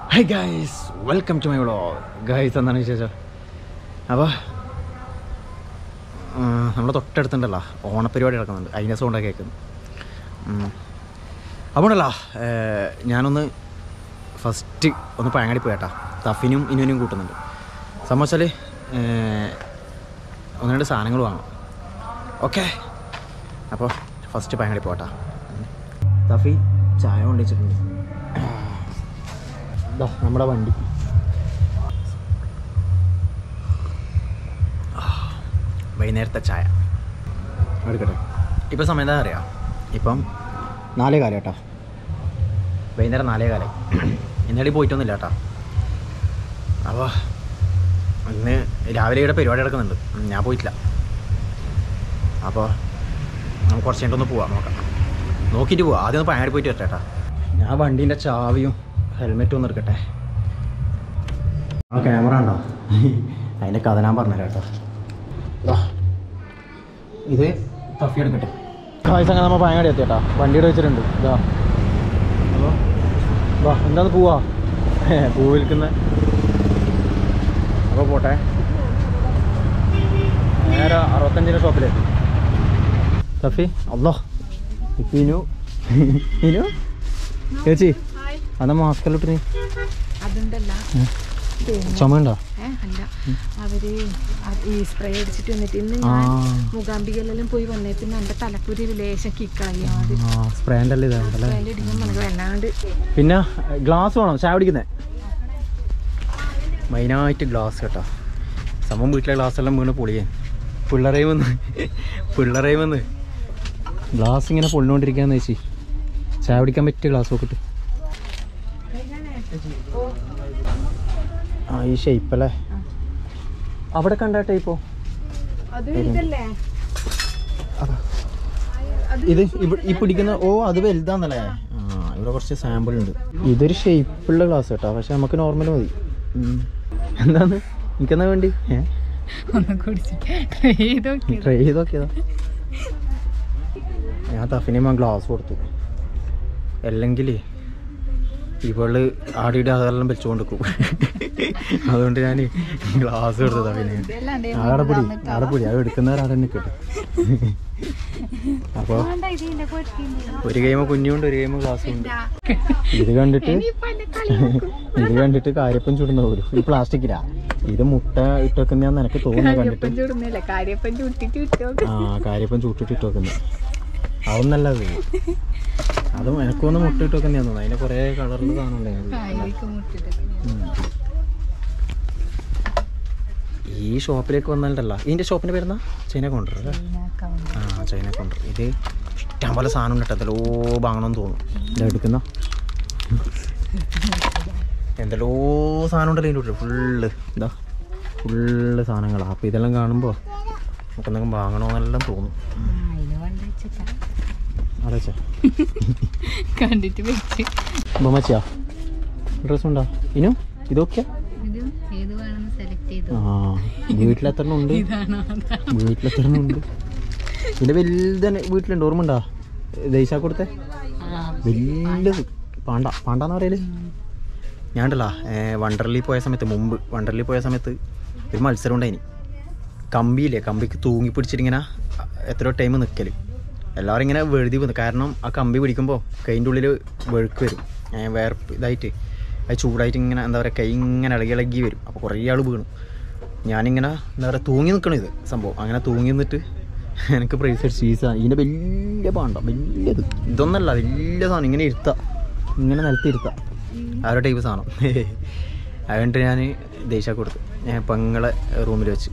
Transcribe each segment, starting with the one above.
High guys welcome to my vlog guys എന്താണ് വിശേഷം അപ്പോൾ നമ്മുടെ തൊട്ടടുത്തുണ്ടല്ലോ ഓണപ്പരിപാടി നടക്കുന്നുണ്ട് അതിൻ്റെ സൗണ്ടൊക്കെ കേൾക്കുന്നു അപ്പോൾ ഉണ്ടല്ലോ ഏർ, ഞാനൊന്ന് ഫസ്റ്റ് ഒന്ന് പഴങ്ങാടി പോയേട്ടാ തഫിനും ഇനുവിനും കൂട്ടുന്നുണ്ട് സംഭവം വെച്ചാൽ ഒന്ന് രണ്ട് സാധനങ്ങൾ വാങ്ങണം ഓക്കെ അപ്പോൾ ഫസ്റ്റ് പഴങ്ങാടി പോട്ടാ തഫി ചായ കൊണ്ടുവച്ചിട്ടുണ്ട് ഇതാ നമ്മുടെ വണ്ടി വൈകുന്നേരത്തെ ചായ എടുക്കട്ടെ ഇപ്പം സമയം എന്താ അറിയാം ഇപ്പം നാലേ കാലം കേട്ടോ വൈകുന്നേരം നാലേ കാലം ഇന്നടി പോയിട്ടൊന്നുമില്ല കേട്ടോ അപ്പോൾ ഇന്ന് രാവിലെ ഇവിടെ പരിപാടി നടക്കുന്നുണ്ട് ഉം, ഞാൻ പോയിട്ടില്ല അപ്പോൾ നമുക്ക് കുറച്ച് കഴിഞ്ഞിട്ടൊന്ന് പോവാം നോക്കാം നോക്കിയിട്ട് പോവാം ആദ്യം ഒന്ന് പയനാട് പോയിട്ട് വരട്ടെ കേട്ടോ ഞാൻ വണ്ടീൻ്റെ ചാവിയും ഹെൽമെറ്റും ഒന്ന് എടുക്കട്ടെ ആ ക്യാമറ ഉണ്ടോ അതിൻ്റെ കഥ ഞാൻ പറഞ്ഞുതരാം കേട്ടോ ദാ. ഇത് തഫി എടുക്കട്ടെ പൈസ അങ്ങനെ നമ്മൾ പയനാട് എത്തി കേട്ടോ വണ്ടിയുടെ വെച്ചിട്ടുണ്ട് ഇതാ അപ്പോൾ വാ എന്താന്ന് പോവാ പൂ വിൽക്കുന്ന അപ്പോൾ പോട്ടെ നേരെ അറുപത്തഞ്ചിന് ഷോപ്പിലെത്തി തഫി അല്ലോ ഇപ്പം ഇനു ഇനു ചേച്ചി അന്നാ മാസ്കല്ലിട്ട് നീ അതുണ്ടല്ല ചുമയുണ്ടോ ഏ അല്ല അവര് അത് ഈ സ്പ്രേ അടിച്ചിട്ട് വന്നിട്ട് ഇന്ന് ആ ഞാൻ മൂകാംബികയിലെല്ലാം പോയി വന്നേ പിന്നെ എന്റെ തലക്കുരി ഒരു ലേശം കിക്കായി അത് ആ സ്പ്രേൻ്റെ അല്ലേ ഇതാണ്ടല്ലേ അതിന്റെ ഇടിഞ്ഞ മനക്ക് വല്ലാണ്ട് പിന്നെ ഗ്ലാസ് വേണം ചായ കുടിക്കുന്നേ മെയിനായിട്ട് ഗ്ലാസ് കേട്ടോ സമം വീട്ടിലെ ഗ്ലാസ് എല്ലാം വീണ് പൊളിയേ പിള്ളറേ വന്ന് പിള്ളറേ വന്ന് ഗ്ലാസ് ഇങ്ങനെ പൊളിഞ്ഞുകൊണ്ടിരിക്കാന്ന് ചേച്ചി ചായ കുടിക്കാൻ പറ്റിയ ഗ്ലാസ് നോക്കിട്ട് ആ ഈ ഷേപ്പ് അല്ലേ അവിടെ കണ്ട ടൈപ്പോ അത് ഇതല്ലേ ഇത് ഇവ- ഈ പിടിക്കുന്ന ഓ അത് വലുതാന്നല്ലേ ആ ഇവിടെ കുറച്ച് സാമ്പിൾ ഉണ്ട് ഇതൊരു ഷേപ്പുള്ള ഗ്ലാസ് കേട്ടോ പക്ഷെ നമുക്ക് നോർമൽ മതി ഉം. എന്താണ് എനിക്കെന്നാ വേണ്ടി ഏ ഒന്ന് കുടിച്ചിട്ട് try ചെയ്ത് നോക്കിയത്. ട്രൈ ചെയ്ത് നോക്കിയതാ ഞാൻ തഫിനിമ ഗ്ലാസ് കൊടുത്തു അല്ലെങ്കിൽ ഇവള് ആടിയുടെ അതെല്ലാം വെച്ചുകൊണ്ട് നിൽക്കും അതുകൊണ്ട് ഞാൻ ഗ്ലാസ് കൊടുത്തതാ പിന്നെ ഇതല്ലാണ്ട് ആടെ പിടി ആടെ പിടി അത് എടുക്കുന്നവരാടെ തന്നെ കിട്ടും അപ്പോൾ വേണ്ട, ഇത് ഇതിന്റെ പൊട്ടിയില്ല. ഒരു ഗെയിം കുഞ്ഞുണ്ട് ഒരു ഗെയിം ഗ്ലാസ്സും ഉണ്ട് ഇത് കണ്ടിട്ട് ഇനിയിപ്പോ എന്നെ കളി നോക്കും. ഇത് കണ്ടിട്ട് കാര്യപ്പം ചുടുന്ന പോലും ഈ പ്ലാസ്റ്റിക്കിലാ ഇത് മുട്ട ഇട്ടേക്കുന്ന നിനക്ക് തോന്നുന്നു കണ്ടിട്ട് കാര്യപ്പം ചുടുന്നില്ല കാര്യപ്പം ചുട്ടിട്ട് വിട്ടോ ആ കാര്യപ്പം ചൂട്ടിട്ട് ഇട്ട് വെക്കുന്നത് അതൊന്നല്ല അത് അതും എനക്കൊന്ന് മുട്ട ഇട്ട് വെക്കുന്നതാ തോന്നുന്നു അതിന് കുറേ കളറിൽ സാധനം ഉണ്ടായിരുന്നു കായലേക്ക് മുട്ടിട്ട് ഉം. ഈ ഷോപ്പിലേക്ക് വന്നാലല്ല ഇതിന്റെ ഷോപ്പിന്റെ പേരെന്താ ചൈന കൗണ്ടർ അല്ലേ ആ ചൈന കൗണ്ടർ ഇത് ഇഷ്ടം പോലെ സാധനം ഉണ്ട് കേട്ടോ എന്തെല്ലോ വാങ്ങണമെന്ന് തോന്നും ഇത് എടുക്കുന്ന എന്തെല്ലോ സാധനം ഉണ്ടല്ലോ ഇതിൻ്റെ ഉള്ളിൽ ഫുള്ള് ഇതാ ഫുള്ള് സാധനങ്ങളാണ് അപ്പോൾ ഇതെല്ലാം കാണുമ്പോൾ നമുക്ക് എന്തെങ്കിലും വാങ്ങണമെന്നെല്ലാം തോന്നും അതെ ചേ കണ്ടിട്ട് വെച്ച് ബൊമ്മച്ചിയാ ഡ്രസ് ഉണ്ടോ ഇനു ഇതൊക്കെ ഇത് ഏത് വേണമെന്ന് സെലക്ട് ചെയ്തു ആ വീട്ടിലെത്ര ഉണ്ട് ഇതാണോ അതാണോ വീട്ടിലെത്ര ഉണ്ട് ഇതിന്റെ വലുതന്നെ വീട്ടിലുണ്ട് ഓർമ്മ ഉണ്ടാ ദേശാ കൊടുത്തേ ആ വലുത് പാണ്ട പാണ്ടാന്ന് പറയല് ഞാണ്ടല്ലോ വണ്ടർലി പോയ സമയത്ത് മുമ്പ് വണ്ടർലി പോയ സമയത്ത് ഒരു മത്സരം ഉണ്ടായിനി കമ്പിയില്ലേ കമ്പിക്ക് തൂങ്ങി പിടിച്ചിട്ടിങ്ങനെ എത്രയോ ടൈം നിൽക്കൽ എല്ലാവരും ഇങ്ങനെ വെഴുതി വന്നു കാരണം ആ കമ്പി പിടിക്കുമ്പോൾ കൈൻ്റെ ഉള്ളിൽ വെഴുക്ക് വരും ഏ, വേർപ്പ് ഇതായിട്ട് അത് ചൂടായിട്ട് ഇങ്ങനെ എന്താ പറയുക കൈ ഇങ്ങനെ ഇളകി ഇളകി വരും അപ്പോൾ കുറേ ആൾ വീണു ഞാനിങ്ങനെ എന്താ പറയുക തൂങ്ങി നിൽക്കണം ഇത് സംഭവം അങ്ങനെ തൂങ്ങി നിന്നിട്ട് എനിക്ക് പ്രൈസ് അടിച്ച് ഈ സാധനം ഇതിൻ്റെ വലിയ പാണ്ട വലിയത് ഇതൊന്നല്ല വലിയ സാധനം ഇങ്ങനെ ഇരുത്താം ഇങ്ങനെ നിലത്തി ഇരുത്താം ആ ഒരു ടൈപ്പ് സാധനം അതുകൊണ്ട് ഞാൻ ദേശ കൊടുത്തു ഞാൻ പെങ്ങളെ റൂമിൽ വെച്ച്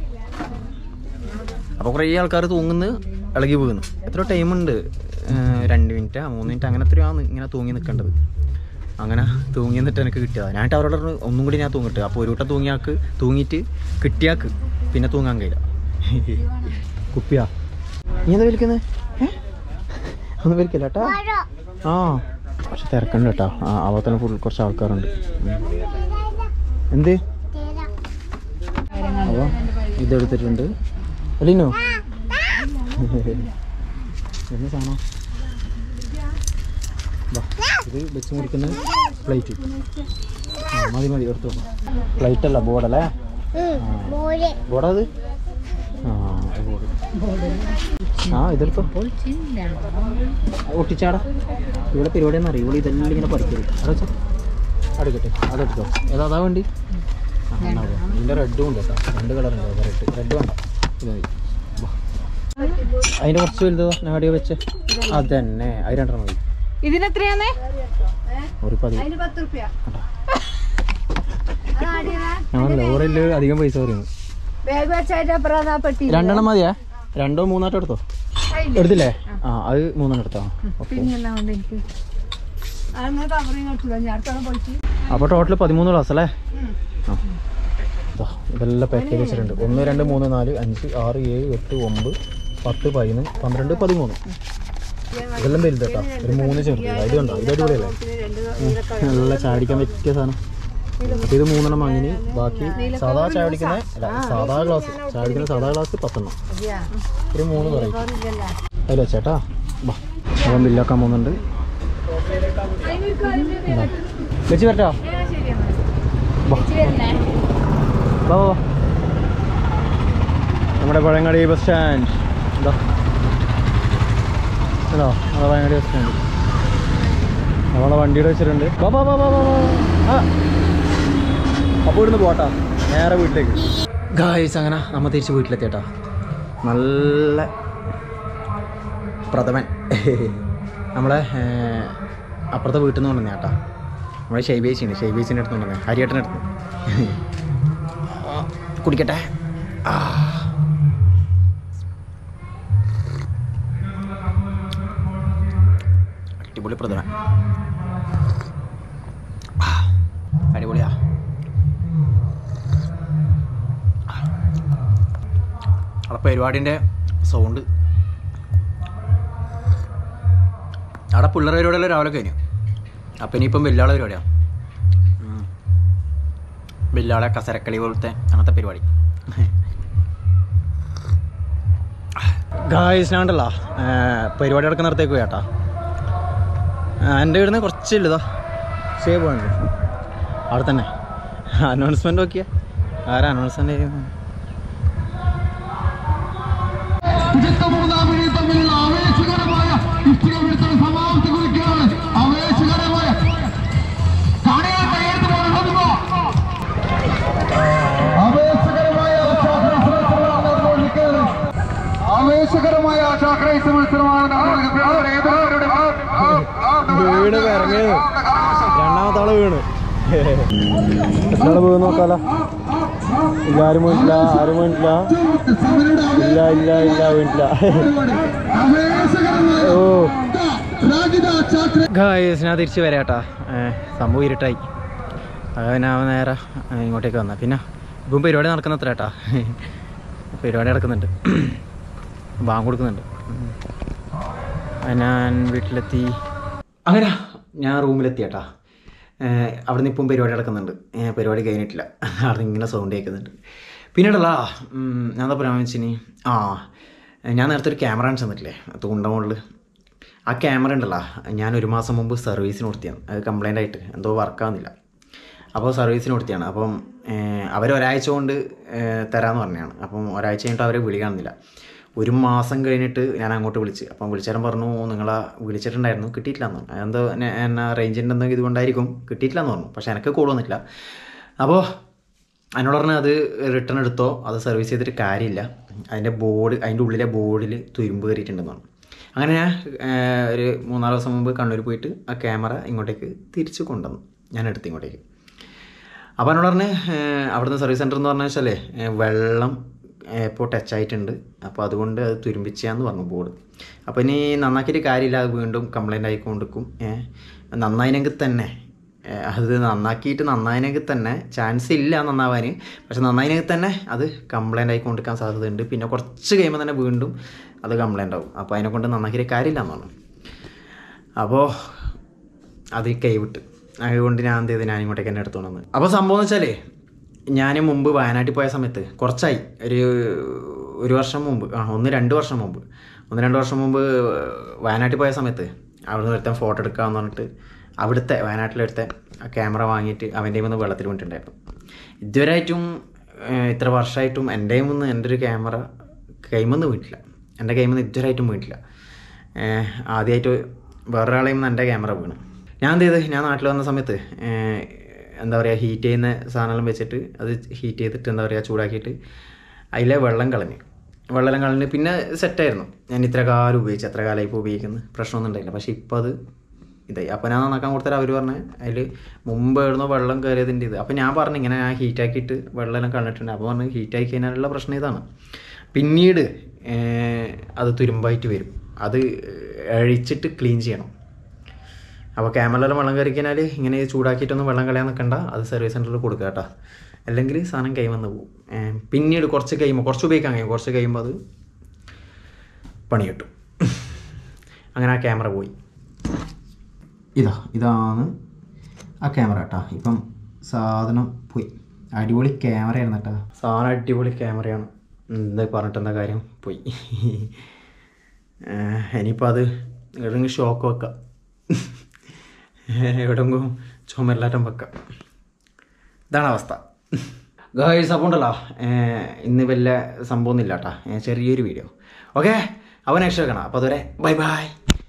അപ്പോൾ കുറേ ആൾക്കാർ തൂങ്ങുന്നു ഇളകി വീഴുന്നു എത്ര ടൈമുണ്ട് രണ്ട് മിനിറ്റ് മൂന്ന് മിനിറ്റ് അങ്ങനെ എത്രയാണ് ഇങ്ങനെ തൂങ്ങി നിൽക്കേണ്ടത് അങ്ങനെ തൂങ്ങി നിന്നിട്ട് എനിക്ക് കിട്ടിയതാണ് ഞാൻ അവരോട് പറഞ്ഞു ഒന്നും കൂടി ഞാൻ തൂങ്ങിട്ട് അപ്പോൾ ഒരു വട്ടം തൂങ്ങിയാക്ക് തൂങ്ങിയിട്ട് കിട്ടിയാക്ക് പിന്നെ തൂങ്ങാൻ കഴിയില്ല കുപ്പിയാ നീ എന്താ വലിക്കുന്നത് ഒന്നും വലിക്കില്ല കേട്ടാ ആ പക്ഷെ തിരക്കുണ്ട് കേട്ടോ ആ അവിടെ തന്നെ ഫുൾ കുറച്ച് ആൾക്കാരുണ്ട് ഉം. എന്ത് അപ്പോൾ ഇതെടുത്തിട്ടുണ്ട് അല്ലീനോ എന്ത് സാധനം വാ, ഇത് വെച്ച് മുറിക്കുന്ന പ്ലേറ്റ് ആ, മതി മതി എടുത്തു പ്ലേറ്റ് അല്ല ബോർഡല്ലേ ബോർഡാ അത് ആ ബോർഡ് ആ ഇതെടുത്തോ ഒട്ടിച്ചാടാ ഇവിടെ പരിപാടി എന്ന് അറിയും ഇവിടെ ഇതെല്ലാം ഇങ്ങനെ പഠിക്കരുത് അടച്ചോ അടുക്കട്ടെ അതെടുത്തോ ഏതാ അതാ വേണ്ടി ആ, എന്നാ പോ. ഇതിൻ്റെ റെഡും ഉണ്ട് കേട്ടോ രണ്ട് കളർ ഉണ്ട് റെഡ് റെഡ് വേണ്ട ഇത് മതി വാ. അതിൻ്റെ കുറച്ച് വലുതോ നാടിയോ വെച്ച് അതന്നെ അത് രണ്ടെണ്ണം മതി ഇതിനെത്രയാന്നേ ഒരു പതി ഞങ്ങൾ ലോറിയിൽ അധികം പൈസ പറയുന്നു രണ്ടെണ്ണം മതിയാ രണ്ടോ മൂന്നാട്ടോ എടുത്തോ എടുത്തില്ലേ ആ അത് മൂന്നെണ്ണം എടുത്തോ പിന്നെ എന്നാ ഉണ്ട് എനിക്ക് അപ്പോൾ ടോട്ടൽ പതിമൂന്ന് ക്ലാസ് അല്ലേ ആ ദാ, ഇതെല്ലാം പാക്ക് ചെയ്ത് വെച്ചിട്ടുണ്ട് ഒന്ന് രണ്ട് മൂന്ന് നാല് അഞ്ച് ആറ് ഏഴ് എട്ട് ഒമ്പത് പത്ത് പതിനൊന്ന് പന്ത്രണ്ട് പതിമൂന്ന് ഇതെല്ലാം വലുത് കേട്ടോ ഒരു മൂന്ന് ചെറുത് ഇത് കണ്ടോ ഇത് അടിപൊളിയല്ലേ ഉം. നല്ല ചാടിക്കാൻ പറ്റിയ സാധനം അപ്പോൾ ഇത് മൂന്നെണ്ണം വാങ്ങിനി ബാക്കി സാധാ ചായ കുടിക്കുന്ന അല്ല സാധാ ഗ്ലാസ് ചായ കുടിക്കുന്ന സാധാ ഗ്ലാസ് പത്തെണ്ണം ഒരു മൂന്ന് വെറൈറ്റി അതിൽ വെച്ചേട്ടാ ബാ അപ്പം ബില്ലാക്കാൻ പോകുന്നുണ്ട് ഇതാ. വെച്ച് വരട്ടോ ബാ വാ വാ, വാ നമ്മുടെ പഴങ്ങാടി ബസ് സ്റ്റാൻഡ് ഇതാ ഹലോ നമ്മുടെ പഴങ്ങാടി ബസ് സ്റ്റാൻഡ് നമ്മളെ വണ്ടിയുടെ വെച്ചിട്ടുണ്ട് വാ വാ വാ വാ വാ വാ. ആ അപ്പോൾ ഇവിടുന്ന് പോട്ടാ നേരെ വീട്ടിലേക്ക് ഗായ്സ് അങ്ങനെ നമ്മൾ തിരിച്ച് വീട്ടിലെത്തിയേട്ടാ നല്ല പ്രഥമൻ നമ്മളെ ഏർ, അപ്പുറത്തെ വീട്ടിൽ നിന്ന് കൊണ്ടുവന്നേ കേട്ടാ നമ്മുടെ ഷെയ്ബേച്ചിണ്ട് ഷെയ്ബേച്ചിൻ്റെ അടുത്ത് കൊണ്ടുവന്നേ ഹരിയേട്ടൻ്റെ അടുത്ത് ആ, കുടിക്കട്ടെ ആ. അടിപൊളി പ്രഥമൻ ആ, അടിപൊളിയാ അവിടെ പരിപാടിൻ്റെ സൗണ്ട് അവിടെ പിള്ളേർ പരിപാടിയല്ല രാവിലെ കഴിഞ്ഞു അപ്പം ഇനിയിപ്പം വെല്ലാളെ പരിപാടിയാണ് വെല്ലാളെ കസരക്കളി പോലത്തെ അങ്ങനത്തെ പരിപാടി ഗായ്സ് ഞാണ്ടല്ല പരിപാടി നടക്കുന്ന നേരത്തേക്ക് പോയാട്ടാ എൻ്റെ വീടിന് കുറച്ചില്ലതാ സേവ് പോകണ്ട അവിടെ തന്നെ അനൗൺസ്മെൻ്റ് നോക്കിയാ ആരാ അനൗൺസ്മെൻ്റ് ചെയ്യുന്നത് പിടുത്തമൂന്നാമിനി തമ്മിലുള്ള ആവേശകരമായ ഇഷ്ടികവിടുത്തൽ സമാപ്തി കുറിക്കുകയാണ് ആവേശകരമായ കാണികൾ കയ്യെടുത്ത് പോകുന്നുണ്ടോ ആവേശകരമായ ആശാക്രൈസ് മത്സരമാണ് നടന്നുകൊണ്ടിരിക്കുന്നത് ആവേശകരമായ ആശാക്രൈസ് മത്സരമാണ് നടന്നുകൊണ്ടിരിക്കുന്നത് ഏതൊരു വീണ് ഇറങ്ങിയത് രണ്ടാമത്തെ ആള് വീണ് എത്ര ആള് വീണ് നോക്കാലോ ഇല്ല ആരും വീണില്ല ആരും വീണില്ല ഇല്ല ഇല്ല ഇല്ല വീണില്ല ഓ ഗായ്സ് ഞാൻ തിരിച്ച് വരാം കേട്ടാ സംഭവം ഇരുട്ടായി അത് ഞാൻ നേരെ ഏ, ഇങ്ങോട്ടേക്ക് വന്ന പിന്നെ ഇപ്പം പരിപാടി നടക്കുന്ന അത്ര കേട്ടാ പരിപാടി നടക്കുന്നുണ്ട് ബാങ്ക് കൊടുക്കുന്നുണ്ട് ഉം. അത് ഞാൻ വീട്ടിലെത്തി അങ്ങനെ ഞാൻ റൂമിലെത്തി കേട്ടാ അവിടെ നിന്ന് ഇപ്പം പരിപാടി നടക്കുന്നുണ്ട് ഏ, പരിപാടി കഴിഞ്ഞിട്ടില്ല അവിടെ ഇങ്ങനെ സൗണ്ട് കേൾക്കുന്നുണ്ട് പിന്നീടല്ല ഞാൻ എന്താ പറയാൻ വെച്ചിനി ആ ഞാൻ നേരത്തെ ഒരു ക്യാമറ കാണിച്ചു തന്നിട്ടില്ലേ തൂണ്ട മുകളിൽ ആ ക്യാമറ ഉണ്ടല്ലോ ഞാൻ ഒരു മാസം മുമ്പ് സർവീസിന് കൊടുത്തിയാണ് അത് കംപ്ലൈൻ്റ് ആയിട്ട് എന്തോ വർക്കാവുന്നില്ല അപ്പോൾ സർവീസിന് കൊടുത്തിയാണ് അപ്പം അവർ ഒരാഴ്ച കൊണ്ട് ഏഹ്, തരാമെന്ന് പറഞ്ഞാണ് അപ്പം ഒരാഴ്ച കഴിഞ്ഞിട്ട് അവരെ വിളി കാണുന്നില്ല ഒരു മാസം കഴിഞ്ഞിട്ട് ഞാൻ അങ്ങോട്ട് വിളിച്ച് അപ്പം വിളിച്ചേരം പറഞ്ഞു നിങ്ങളെ വിളിച്ചിട്ടുണ്ടായിരുന്നു കിട്ടിയിട്ടില്ല എന്ന് പറഞ്ഞു എന്തോ എന്നെ- എന്നാ റേഞ്ചിൻ്റെ എന്തെങ്കിലും ഇതുകൊണ്ടായിരിക്കും കിട്ടിയിട്ടില്ല എന്ന് പറഞ്ഞു പക്ഷേ എനിക്ക് കോൾ വന്നിട്ടില്ല അപ്പോൾ എന്നോട് പറഞ്ഞു അത് റിട്ടേൺ എടുത്തോ അത് സർവീസ് ചെയ്തിട്ട് കാര്യമില്ല അതിൻ്റെ ബോർഡ് അതിൻ്റെ ഉള്ളിലെ ബോർഡിൽ തുരുമ്പ് കയറിയിട്ടുണ്ടെന്ന് പറഞ്ഞു അങ്ങനെ ഞാൻ ഏഹ്, ഒരു മൂന്നാല് ദിവസം മുമ്പ് കണ്ണൂർ പോയിട്ട് ആ ക്യാമറ ഇങ്ങോട്ടേക്ക് തിരിച്ച് കൊണ്ടുവന്നു ഞാൻ എടുത്ത് ഇങ്ങോട്ടേക്ക് അപ്പോൾ എന്നോട് പറഞ്ഞ് ഏഹ്, അവിടുന്ന് സർവീസ് സെൻറ്റർ എന്ന് പറഞ്ഞാൽ വെച്ചാലേ ഏഹ്, വെള്ളം ഇപ്പോൾ ടച്ച് ആയിട്ടുണ്ട് അപ്പോൾ അതുകൊണ്ട് അത് തുരുമ്പിച്ചാന്ന് പറഞ്ഞു ബോർഡ് അപ്പോൾ ഇനി നന്നാക്കിയിട്ട് കാര്യമില്ല അത് വീണ്ടും കംപ്ലൈൻ്റ് ആയിക്കൊണ്ടിരിക്കും ഏഹ്, നന്നായിനെങ്കിൽ തന്നെ ഏഹ്, അത് നന്നാക്കിയിട്ട് നന്നായിനെങ്കിൽ തന്നെ ചാൻസ് ഇല്ല നന്നാവാൻ പക്ഷെ നന്നായിനെങ്കിൽ തന്നെ അത് കംപ്ലൈൻ്റ് ആയിക്കൊണ്ടിരിക്കാൻ സാധ്യതയുണ്ട് പിന്നെ കുറച്ച് കഴിയുമ്പോൾ തന്നെ വീണ്ടും അത് കംപ്ലൈൻ്റ് ആവും അപ്പോൾ അതിനെ കൊണ്ട് നന്നാക്കിയിട്ട് കാര്യമില്ല എന്നാണ് അപ്പോൾ അത് കൈവിട്ട് അതുകൊണ്ട് ഞാൻ എന്ത് ചെയ്ത് ഞാൻ ഇങ്ങോട്ടേക്ക് തന്നെ എടുത്തു വന്നത് അപ്പോൾ സംഭവം എന്ന് വെച്ചാലേ ഞാൻ മുമ്പ് വയനാട്ടിൽ പോയ സമയത്ത് കുറച്ചായി ഒരു ഒരു വർഷം മുമ്പ് ആ ഒന്ന് രണ്ട് വർഷം മുമ്പ് ഒന്ന് രണ്ട് വർഷം മുമ്പ് വയനാട്ടിൽ പോയ സമയത്ത് അവിടെ നിന്ന് ഒരുത്തൻ ഫോട്ടോ എടുക്കാമെന്ന് പറഞ്ഞിട്ട് അവിടുത്തെ വയനാട്ടിലെടുത്ത ക്യാമറ വാങ്ങിയിട്ട് അവൻ്റെ നിന്ന് വെള്ളത്തിൽ വീണിട്ടുണ്ടായിരുന്നു ഇതുവരെയായിട്ടും ഏഹ്, ഇത്ര വർഷമായിട്ടും എൻ്റെ നിന്ന് എൻ്റെ ഒരു ക്യാമറ കൈമെന്ന് വീട്ടില്ല എൻ്റെ കൈമെന്ന് ഇതുവരെയായിട്ടും വീട്ടില്ല ഏഹ്, ആദ്യമായിട്ട് വേറൊരാളെയും നിന്ന് എൻ്റെ ക്യാമറ വീണു ഞാൻ എന്ത് ചെയ്ത് ഞാൻ നാട്ടിൽ വന്ന സമയത്ത് ഏഹ്, എന്താ പറയുക ഹീറ്റ് ചെയ്യുന്ന സാധനമെല്ലാം വെച്ചിട്ട് അത് ഹീറ്റ് ചെയ്തിട്ട് എന്താ പറയുക ചൂടാക്കിയിട്ട് അതിലെ വെള്ളം കളഞ്ഞ് വെള്ളം കളഞ്ഞ് പിന്നെ സെറ്റായിരുന്നു ഞാൻ ഇത്ര കാലം ഉപയോഗിച്ചു എത്ര കാലമായി ഇപ്പോൾ ഉപയോഗിക്കുന്നത് പ്രശ്നമൊന്നും ഉണ്ടായില്ല പക്ഷേ ഇപ്പോൾ അത് ഇതായി അപ്പോൾ ഞാൻ നന്നാക്കാൻ കൊടുത്താൽ അവർ പറഞ്ഞ് അതിൽ മുമ്പ് എഴുതുന്ന വെള്ളം കയറിയതിൻ്റെ ഇത് അപ്പോൾ ഞാൻ പറഞ്ഞു ഇങ്ങനെ ഞാൻ ഹീറ്റാക്കിയിട്ട് വെള്ളമെല്ലാം കളഞ്ഞിട്ടുണ്ട് അപ്പോൾ പറഞ്ഞു ഹീറ്റാക്കി കഴിഞ്ഞാലുള്ള പ്രശ്നം ഇതാണ് പിന്നീട് ഏർ, അത് തുരുമ്പായിട്ട് വരും അത് അഴിച്ചിട്ട് ക്ലീൻ ചെയ്യണം അപ്പോൾ ക്യാമറയിലെല്ലാം വെള്ളം കയറി കഴിഞ്ഞാൽ ഇങ്ങനെ ചൂടാക്കിയിട്ടൊന്നും വെള്ളം കളയാൻ നിൽക്കണ്ട അത് സർവീസ് സെൻറ്ററിൽ കൊടുക്കുക കേട്ടോ അല്ലെങ്കിൽ സാധനം കൈ വന്ന് പോകും ഏർ, പിന്നീട് കുറച്ച് കഴിയുമ്പോൾ കുറച്ച് ഉപയോഗിക്കാൻ കഴിയും കുറച്ച് കഴിയുമ്പോൾ അത് പണി കിട്ടും അങ്ങനെ ആ ക്യാമറ പോയി ഇതാ ഇതാണ് ആ ക്യാമറ കേട്ടോ ഇപ്പം സാധനം പോയി അടിപൊളി ക്യാമറയായിരുന്നു കേട്ടോ സാധനം അടിപൊളി ക്യാമറയാണ് എന്താ പറഞ്ഞിട്ട് എന്താ കാര്യം പോയി ഏഹ് ഇനിയിപ്പോൾ അത് എവിടെയെങ്കിലും ഷോക്ക് വെക്കാം എവിടെയെങ്കിലും ചുമരിലാറ്റം വെക്കാം ഇതാണ് അവസ്ഥ ഗായ്സ് അപ്പോൾ ഉണ്ടല്ലോ ഏഹ് ഇന്ന് വലിയ സംഭവമൊന്നുമില്ല കേട്ടോ ചെറിയൊരു വീഡിയോ ഓക്കെ അപ്പോൾ നെക്സ്റ്റ് വെക്കണം അപ്പോൾ അതുവരെ ബൈ ബൈ